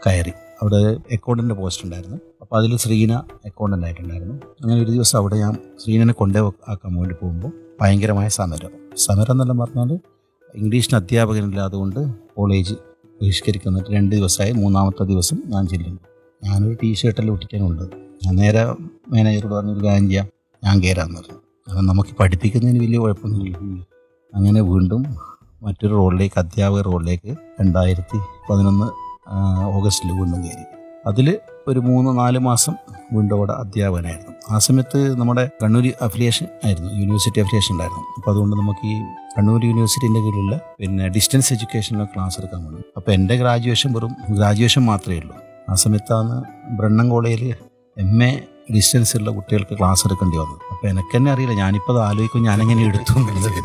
കയറി അവിടെ accountant post ഉണ്ടായിരുന്നു അപ്പോൾ അതിൽ ശ്രീന അക്കൗണ്ടൻ്റ് ആയിട്ടുണ്ടായിരുന്നു അങ്ങനെ ഒരു ദിവസം അവിടെ ഞാൻ ശ്രീനനെ കൊണ്ടേ ആക്കാൻ വേണ്ടി പോകുമ്പോൾ ഭയങ്കരമായ സമരം സമരം എന്നെല്ലാം പറഞ്ഞാൽ ഇംഗ്ലീഷിന് അധ്യാപകനില്ലാതുകൊണ്ട് കോളേജ് ബഹിഷ്കരിക്കുന്നിട്ട് രണ്ട് ദിവസമായി മൂന്നാമത്തെ ദിവസം ഞാൻ ചെല്ലുന്നു ഞാനൊരു ടീഷർട്ടെല്ലാം ഒട്ടിക്കാനുണ്ട് ഞാൻ നേരെ മാനേജറോട് പറഞ്ഞൊരു കാര്യം ചെയ്യാം ഞാൻ കയറാമെന്ന് പറഞ്ഞു കാരണം നമുക്ക് പഠിപ്പിക്കുന്നതിന് വലിയ കുഴപ്പമൊന്നുമില്ല അങ്ങനെ വീണ്ടും മറ്റൊരു റോളിലേക്ക് അധ്യാപക റോളിലേക്ക് രണ്ടായിരത്തി പതിനൊന്ന് ഓഗസ്റ്റിൽ വീണ്ടും കയറി അതിൽ ഒരു മൂന്ന് നാല് മാസം വീണ്ടും അവിടെ അധ്യാപകനായിരുന്നു ആ സമയത്ത് നമ്മുടെ കണ്ണൂർ അഫിലിയേഷൻ ആയിരുന്നു യൂണിവേഴ്സിറ്റി അഫിലിയേഷൻ ഉണ്ടായിരുന്നു അപ്പോൾ അതുകൊണ്ട് നമുക്ക് ഈ കണ്ണൂർ യൂണിവേഴ്സിറ്റിൻ്റെ കീഴിലുള്ള പിന്നെ ഡിസ്റ്റൻസ് എഡ്യൂക്കേഷനിലെ ക്ലാസ് എടുക്കാൻ വേണ്ടി അപ്പോൾ എൻ്റെ ഗ്രാജുവേഷൻ വെറും ഗ്രാജുവേഷൻ മാത്രമേ ഉള്ളൂ ആ സമയത്താണ് ബ്രണ്ണൻ കോളേജിൽ എം എ ഡിസ്റ്റൻസ് ഉള്ള കുട്ടികൾക്ക് ക്ലാസ് എടുക്കേണ്ടി വന്നത് അപ്പോൾ എനിക്ക് തന്നെ അറിയില്ല ഞാനിപ്പോൾ അത് ആലോചിക്കും ഞാനെങ്ങനെ എടുത്തു എന്നുള്ളത്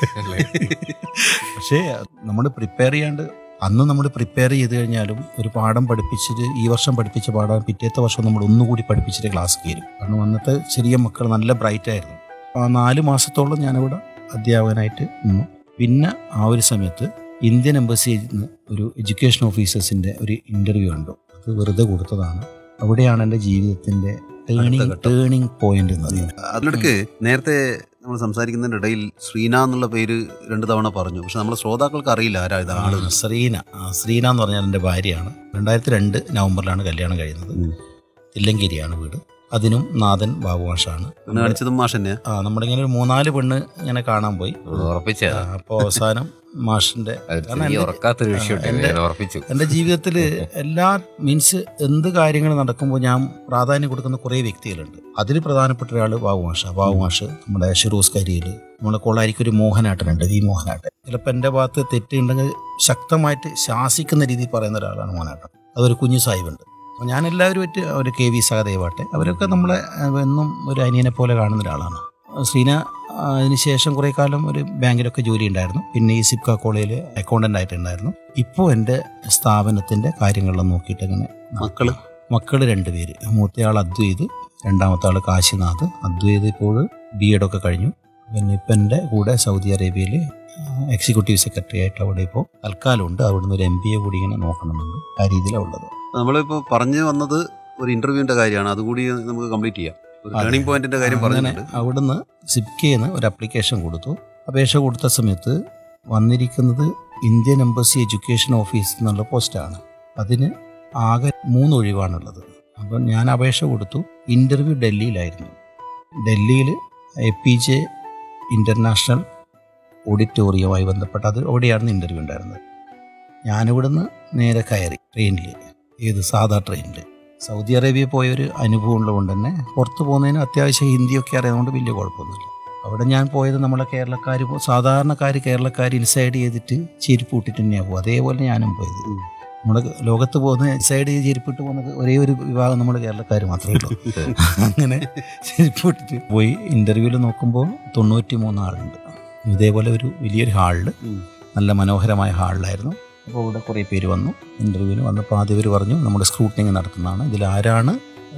പക്ഷേ നമ്മൾ പ്രിപ്പയർ ചെയ്യാണ്ട് അന്ന് നമ്മൾ പ്രിപ്പയർ ചെയ്ത് കഴിഞ്ഞാലും ഒരു പാഠം പഠിപ്പിച്ചിട്ട് ഈ വർഷം പഠിപ്പിച്ച പാഠം പിറ്റേത്തെ വർഷം നമ്മൾ ഒന്നുകൂടി പഠിപ്പിച്ചിട്ട് ക്ലാസ് കയറും കാരണം അന്നത്തെ ചെറിയ മക്കൾ നല്ല ബ്രൈറ്റ് ആയിരുന്നു ആ നാല് മാസത്തോളം ഞാനിവിടെ അധ്യാപകനായിട്ട് നിന്നു പിന്നെ ആ ഒരു സമയത്ത് ഇന്ത്യൻ എംബസിയിൽ നിന്ന് ഒരു എഡ്യൂക്കേഷൻ ഓഫീസേഴ്സിൻ്റെ ഒരു ഇൻ്റർവ്യൂ ഉണ്ട് അത് വെറുതെ കൊടുത്തതാണ് അവിടെയാണ് എൻ്റെ ജീവിതത്തിൻ്റെ ടേണിംഗ് ഘട്ടം. ടേണിംഗ് പോയിന്റ് എന്ന് പറയുന്നത് അതിനിടയ്ക്ക് നേരത്തെ നമ്മൾ സംസാരിക്കുന്നതിന്റെ ഇടയിൽ ശ്രീന എന്നുള്ള പേര് രണ്ട് തവണ പറഞ്ഞു പക്ഷെ നമ്മുടെ ശ്രോതാക്കൾക്ക് അറിയില്ല ആരാ ഇത് ആള് ആ, ശ്രീന ആ, ശ്രീന എന്ന് പറഞ്ഞാൽ എൻ്റെ ഭാര്യയാണ് രണ്ടായിരത്തി രണ്ട് നവംബറിലാണ് കല്യാണം കഴിയുന്നത് ഉം. തില്ലങ്കേരിയാണ് വീട് അതിനും നാഥൻ ബാബുവാഷാണ് പെണ്ണ് കാണിച്ചതും മാഷ് തന്നെ ആ നമ്മളിങ്ങനെ ഒരു മൂന്നാല് പെണ്ണ് ഇങ്ങനെ കാണാൻ പോയി ഉറപ്പിച്ചതാ അപ്പോൾ അവസാനം മാഷിന്റെ അത് കാരണം ചെറിയ എൻ്റെ- ഉറക്കാത്തൊരു വിഷയം എൻ്റെ- ഉറപ്പിച്ചു എൻ്റെ ജീവിതത്തിൽ എല്ലാ മീൻസ് എന്ത് കാര്യങ്ങൾ നടക്കുമ്പോൾ ഞാൻ പ്രാധാന്യം കൊടുക്കുന്ന കുറേ വ്യക്തികളുണ്ട് അതിൽ പ്രധാനപ്പെട്ട ഒരാൾ ബാബു മാഷ ബാബു മാഷ് നമ്മുടെ ഷിറൂസ് കരിയിൽ നമ്മുടെ കോളാരിക്ക് ഒരു മോഹനാട്ടനുണ്ട് വി മോഹനാട്ടൻ ചിലപ്പോൾ എൻ്റെ ഭാഗത്ത് തെറ്റുണ്ടെങ്കിൽ ശക്തമായിട്ട് ശാസിക്കുന്ന രീതിയിൽ പറയുന്ന ഒരാളാണ് മോഹനാട്ടൻ അതൊരു കുഞ്ഞു സാഹിബുണ്ട് അപ്പോൾ ഞാൻ എല്ലാവരുമായിട്ട് ഒരു കെ വി സഹദേവാട്ടെ അവരൊക്കെ നമ്മളെ അഹ്, എന്നും ഒരു അനിയനെ പോലെ കാണുന്ന ഒരാളാണ് ശ്രീന ആ, അതിനുശേഷം കുറേ കാലം ഒരു ബാങ്കിലൊക്കെ ജോലി ഉണ്ടായിരുന്നു പിന്നെ ഈ സിപ്ക കോളേജിൽ അക്കൗണ്ടൻ്റ് ആയിട്ടുണ്ടായിരുന്നു ഇപ്പോൾ എൻ്റെ സ്ഥാപനത്തിൻ്റെ കാര്യങ്ങളെല്ലാം നോക്കിയിട്ട് ഇങ്ങനെ മക്കള് മക്കൾ രണ്ടുപേര് മൂത്തയാൾ അദ്വൈത് രണ്ടാമത്തെ ആൾ കാശിനാഥ് അദ്വൈത് ഇപ്പോൾ ബി എഡൊക്കെ കഴിഞ്ഞു പിന്നെ ഇപ്പം എൻ്റെ കൂടെ സൗദി അറേബ്യയിൽ എക്സിക്യൂട്ടീവ് സെക്രട്ടറി ആയിട്ട് അവിടെ ഇപ്പോൾ തൽക്കാലമുണ്ട് അവിടുന്ന് ഒരു എം ബി എ കൂടി ഇങ്ങനെ നോക്കണമെന്നുണ്ട് ആ രീതിയിലാണ് ഉള്ളത് നമ്മളിപ്പോ പറഞ്ഞു വന്നത് ഒരു ഇന്റർവ്യൂവിന്റെ കാര്യമാണ് അതുകൂടി നമുക്ക് കംപ്ലീറ്റ് ചെയ്യാം ഒരു അതെ. ടേണിംഗ് പോയിന്റിന്റെ കാര്യം അങ്ങനെ പറഞ്ഞിട്ടുണ്ട് അവിടുന്ന് സിപ്കേന്ന് ഒരു അപ്ലിക്കേഷൻ കൊടുത്തു അപേക്ഷ കൊടുത്ത സമയത്ത് വന്നിരിക്കുന്നത് ഇന്ത്യൻ എംബസി എഡ്യൂക്കേഷൻ ഓഫീസ് എന്നുള്ള പോസ്റ്റാണ് അതിന് ആകെ മൂന്ന് ഒഴിവാണുള്ളത് അപ്പം ഞാൻ അപേക്ഷ കൊടുത്തു ഇൻ്റർവ്യൂ ഡൽഹിയിലായിരുന്നു ഡൽഹിയിൽ എ പി ജെ ഇൻ്റർനാഷണൽ ഓഡിറ്റോറിയവുമായി ബന്ധപ്പെട്ട് അത് അവിടെയാണ് ഇൻ്റർവ്യൂ ഉണ്ടായിരുന്നത് ഞാനിവിടുന്ന് നേരെ കയറി ട്രെയിനിൽ ഏത് സാധാ ട്രെയിനിൽ സൗദി അറേബ്യ പോയ ഒരു അനുഭവം ഉള്ളതുകൊണ്ട് തന്നെ പുറത്ത് പോകുന്നതിന് അത്യാവശ്യം ഹിന്ദിയൊക്കെ അറിയാവുന്നതുകൊണ്ട് വലിയ കുഴപ്പമൊന്നുമില്ല അവിടെ ഞാൻ പോയത് നമ്മളെ കേരളക്കാർ സാധാരണക്കാർ കേരളക്കാർ ഇൻസൈഡ് ചെയ്തിട്ട് ചെരുപ്പ് ഇട്ടിട്ട് തന്നെയാണ് പോകുക അതേപോലെ ഞാനും പോയത് ഉം. നമ്മുടെ ലോകത്ത് പോകുന്ന ഇൻസൈഡ് ചെയ്ത് ചെരുപ്പിട്ട് പോകുന്നത് ഒരേ ഒരു വിഭാഗം നമ്മൾ കേരളക്കാർ മാത്രമേ ഉള്ളൂ അങ്ങനെ ചെരുപ്പ് ഇട്ടിട്ട് പോയി ഇൻ്റർവ്യൂവിൽ നോക്കുമ്പോൾ തൊണ്ണൂറ്റി മൂന്ന് ആളുണ്ട് ഇതേപോലെ ഒരു വലിയൊരു ഹാളിൽ ഉം. നല്ല മനോഹരമായ ഹാളിലായിരുന്നു അപ്പോൾ ഇവിടെ കുറേ പേര് വന്നു ഇൻ്റർവ്യൂവിന് വന്നപ്പോൾ ആദ്യം ഇവർ പറഞ്ഞു നമ്മുടെ സ്ക്രൂട്ടിനിങ് നടത്തുന്നതാണ് ഇതിൽ ആരാണ്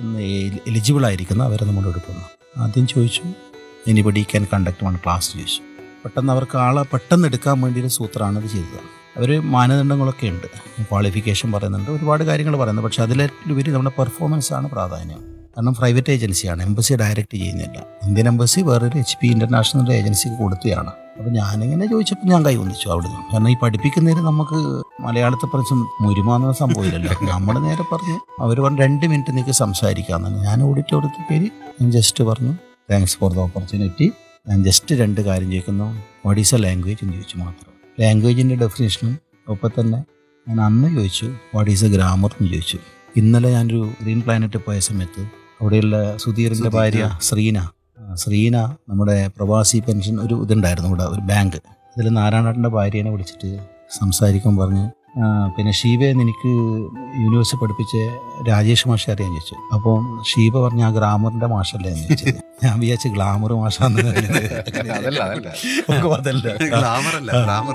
എലിജിബിൾ ആയിരിക്കുന്നത് അവരെ നമ്മൾ എടുക്കുന്നു ആദ്യം ചോദിച്ചു anybody can conduct one class ചോദിച്ചു പെട്ടെന്ന് അവർക്ക് ആളെ പെട്ടെന്ന് എടുക്കാൻ വേണ്ടി ഒരു സൂത്രമാണ് ഇത് ചെയ്തത് അവർ മാനദണ്ഡങ്ങളൊക്കെ ഉണ്ട് ക്വാളിഫിക്കേഷൻ പറയുന്നുണ്ട് ഒരുപാട് കാര്യങ്ങൾ പറയുന്നത് പക്ഷേ അതിലുപരി നമ്മുടെ പെർഫോമൻസ് ആണ് പ്രാധാന്യം കാരണം പ്രൈവറ്റ് ഏജൻസിയാണ് എംബസി ഡയറക്റ്റ് ചെയ്യുന്നില്ല ഇന്ത്യൻ എംബസി വേറൊരു എച്ച് പി ഇൻ്റർനാഷണൽ ഏജൻസിക്ക് കൊടുത്തതാണ് അപ്പോൾ ഞാനിങ്ങനെ ചോദിച്ചപ്പോൾ ഞാൻ കൈ ഒന്നിച്ചു അവിടുന്ന് കാരണം ഈ പഠിപ്പിക്കുന്നതിന് നമുക്ക് മലയാളത്തെ കുറിച്ച് മുരുമാന്ന സംഭവമില്ലല്ലോ നമ്മൾ നേരെ പറഞ്ഞു അവർ പറഞ്ഞു രണ്ട് മിനിറ്റ് നിങ്ങൾക്ക് സംസാരിക്കാമെന്നാണ് ഞാൻ ഓഡിറ്റോറിയത്തിൽ പേര് ഞാൻ ജസ്റ്റ് പറഞ്ഞു താങ്ക്സ് ഫോർ ദ ഓപ്പർച്യൂണിറ്റി ഞാൻ ജസ്റ്റ് രണ്ട് കാര്യം ചോദിക്കുന്നു വാട്ട് ഈസ് എ ലാംഗ്വേജ് എന്ന് ചോദിച്ചു മാത്രം ലാംഗ്വേജിൻ്റെ ഡെഫിനേഷനും ഒപ്പം തന്നെ ഞാൻ അന്ന് ചോദിച്ചു വാട്ട് ഈസ് എ ഗ്രാമർ എന്ന് ചോദിച്ചു ഇന്നലെ ഞാനൊരു ഗ്രീൻ പ്ലാനറ്റ് പോയ സമയത്ത് അവിടെയുള്ള സുധീറിൻ്റെ സുധീർ, ഭാര്യ ആ. ശ്രീന ആ, ശ്രീന നമ്മുടെ പ്രവാസി പെൻഷൻ ഒരു ഇതുണ്ടായിരുന്നു ഇവിടെ ഒരു ബാങ്ക് ഇതിൽ നാരായണേട്ടൻ്റെ ഭാര്യേനെ വിളിച്ചിട്ട് സംസാരിക്കാൻ പറഞ്ഞ് ആ, പിന്നെ ഷീബയെന്ന് എനിക്ക് യൂണിവേഴ്സിറ്റി പഠിപ്പിച്ച രാജേഷ് മാഷ അറിയാൻ ചോദിച്ചു അപ്പോൾ ഷീബ പറഞ്ഞ ആ ഗ്രാമറിൻ്റെ മാഷല്ലേ എന്ന് ചോദിച്ചു ഞാൻ വിചാരിച്ചു ഗ്ലാമർ മാഷാന്ന് അതല്ല, അതല്ല. അപ്പോൾ അതല്ല ഗ്ലാമർ അല്ല ഗ്രാമർ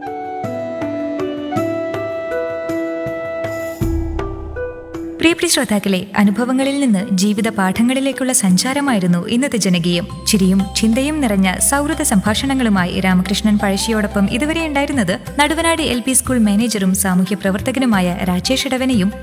പ്രിയപ്രിയ ശ്രോതാക്കളെ അനുഭവങ്ങളിൽ നിന്ന് ജീവിത പാഠങ്ങളിലേക്കുള്ള സഞ്ചാരമായിരുന്നു ഇന്നത്തെ ജനകീയം ചിരിയും ചിന്തയും നിറഞ്ഞ സൗഹൃദ സംഭാഷണങ്ങളുമായി രാമകൃഷ്ണൻ പഴശ്ശിയോടൊപ്പം ഇതുവരെ ഉണ്ടായിരുന്നത് നടുവനാട് എൽ പി സ്കൂൾ മാനേജറും സാമൂഹ്യ പ്രവർത്തകനുമായ രാജേഷ് ഇടവനെയും